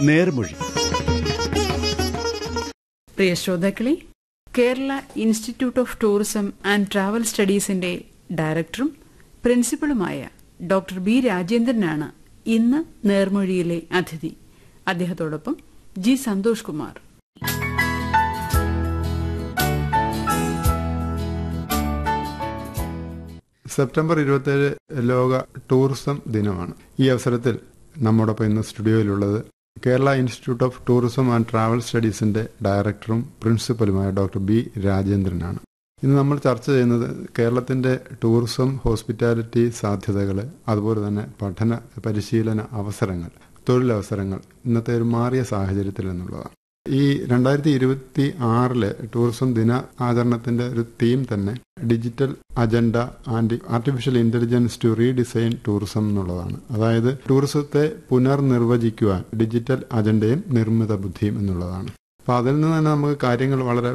നേർമൊഴി പ്രിയ ശ്രോതാക്കളെ Kerala Institute of Tourism and Travel സ്റ്റഡീസിന്റെ ഡയറക്ടറും പ്രിൻസിപ്പളുമായ ഡോക്ടർ ബി രാജേന്ദ്രനാണ് ഇന്ന് നേർമൊഴിയിലെ അതിഥി അദ്ദേഹത്തോടൊപ്പം ജി സന്തോഷ് കുമാർ സെപ്റ്റംബർ ഇരുപത്തേഴ് ലോക ടൂറിസം ദിനമാണ് ഈ അവസരത്തിൽ നമ്മോടൊപ്പം ഇന്ന് സ്റ്റുഡിയോയിലുള്ളത് Kerala Institute of Tourism and Travel സ്റ്റഡീസിന്റെ ഡയറക്ടറും പ്രിൻസിപ്പലുമായ ഡോക്ടർ ബി രാജേന്ദ്രനാണ് ഇന്ന് നമ്മൾ ചർച്ച ചെയ്യുന്നത് കേരളത്തിന്റെ ടൂറിസം ഹോസ്പിറ്റാലിറ്റി സാധ്യതകൾ അതുപോലെ തന്നെ പഠന പരിശീലന അവസരങ്ങൾ തൊഴിലവസരങ്ങൾ ഇന്നത്തെ ഒരു മാറിയ സാഹചര്യത്തിൽ എന്നുള്ളതാണ് ഈ രണ്ടായിരത്തി ഇരുപത്തി ആറിലെ ടൂറിസം ദിന ആചരണത്തിന്റെ ഒരു തീം തന്നെ digital agenda and artificial intelligence to redesign tourism എന്നുള്ളതാണ് അതായത് ടൂറിസത്തെ പുനർനിർവചിക്കുവാൻ ഡിജിറ്റൽ അജണ്ടയും നിർമ്മിത ബുദ്ധിയും എന്നുള്ളതാണ് അപ്പൊ അതിൽ നിന്ന് തന്നെ നമുക്ക് കാര്യങ്ങൾ വളരെ